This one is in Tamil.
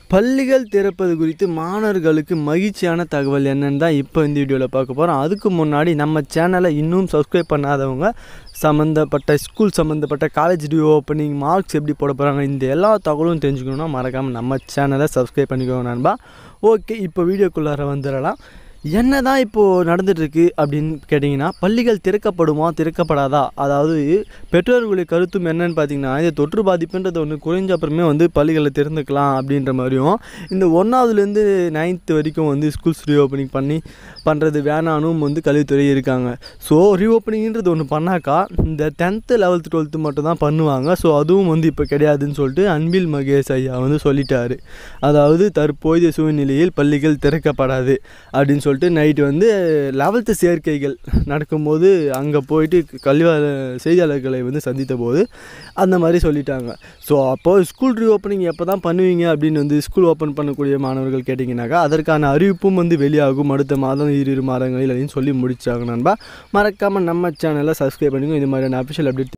பள்ளிகள் திறப்பது குறித்து மாணவர்களுக்கு மகிழ்ச்சியான தகவல் என்னன்னு தான் இப்போ இந்த வீடியோவில் பார்க்க போகிறோம் அதுக்கு முன்னாடி நம்ம சேனலை இன்னும் சப்ஸ்கிரைப் பண்ணாதவங்க சம்மந்தப்பட்ட ஸ்கூல் சம்மந்தப்பட்ட காலேஜ் டியூ ஓப்பனிங் மார்க்ஸ் எப்படி போட போகிறாங்க இந்த எல்லா தகவலும் தெரிஞ்சுக்கணுன்னா மறக்காமல் நம்ம சேனலை சப்ஸ்கிரைப் பண்ணிக்கோங்க நண்பா ஓகே இப்போ வீடியோக்குள்ளார வந்துடலாம் என்ன தான் இப்போது நடந்துகிட்ருக்கு அப்படின்னு கேட்டிங்கன்னா பள்ளிகள் திறக்கப்படுமா திறக்கப்படாதா அதாவது பெற்றோர்களுடைய கருத்தும் என்னன்னு பார்த்தீங்கன்னா இந்த தொற்று பாதிப்புன்றது ஒன்று குறைஞ்ச அப்புறமே வந்து பள்ளிகளை திறந்துக்கலாம் அப்படின்ற மாதிரியும் இந்த ஒன்றாவதுலேருந்து நைன்த்து வரைக்கும் வந்து ஸ்கூல்ஸ் ரீஓப்பனிங் பண்ணி பண்ணுறது வேணானும் வந்து கல்வித்துறை இருக்காங்க ஸோ ரீஓப்பனிங்கிறது ஒன்று பண்ணாக்கா இந்த டென்த்து லெவல்த்து டுவெல்த்து மட்டும் தான் பண்ணுவாங்க ஸோ அதுவும் வந்து இப்போ கிடையாதுன்னு சொல்லிட்டு அன்பில் மகேஷ் ஐயா வந்து சொல்லிட்டாரு அதாவது தற்போதைய சூழ்நிலையில் பள்ளிகள் திறக்கப்படாது அப்படின்னு சொல்லிட்டு நைட்டு வந்து லெவல்த்து சேர்க்கைகள் நடக்கும்போது அங்கே போயிட்டு கல்வி செய்தியாளர்களை வந்து சந்தித்த போது அந்த மாதிரி சொல்லிட்டாங்க ஸோ அப்போது ஸ்கூல் ரீஓப்பனிங் எப்போ தான் பண்ணுவீங்க அப்படின்னு வந்து ஸ்கூல் ஓப்பன் பண்ணக்கூடிய மாணவர்கள் கேட்டிங்கனாக்கா அதற்கான அறிவிப்பும் வந்து வெளியாகும் அடுத்த மாதம் இரு மாதங்களில் அப்படின்னு சொல்லி முடிச்சாங்க நண்பா மறக்காமல் நம்ம சேனலை சப்ஸ்கிரைப் பண்ணிக்கோங்க இது மாதிரியான அஃபிஷியல் அப்டேட்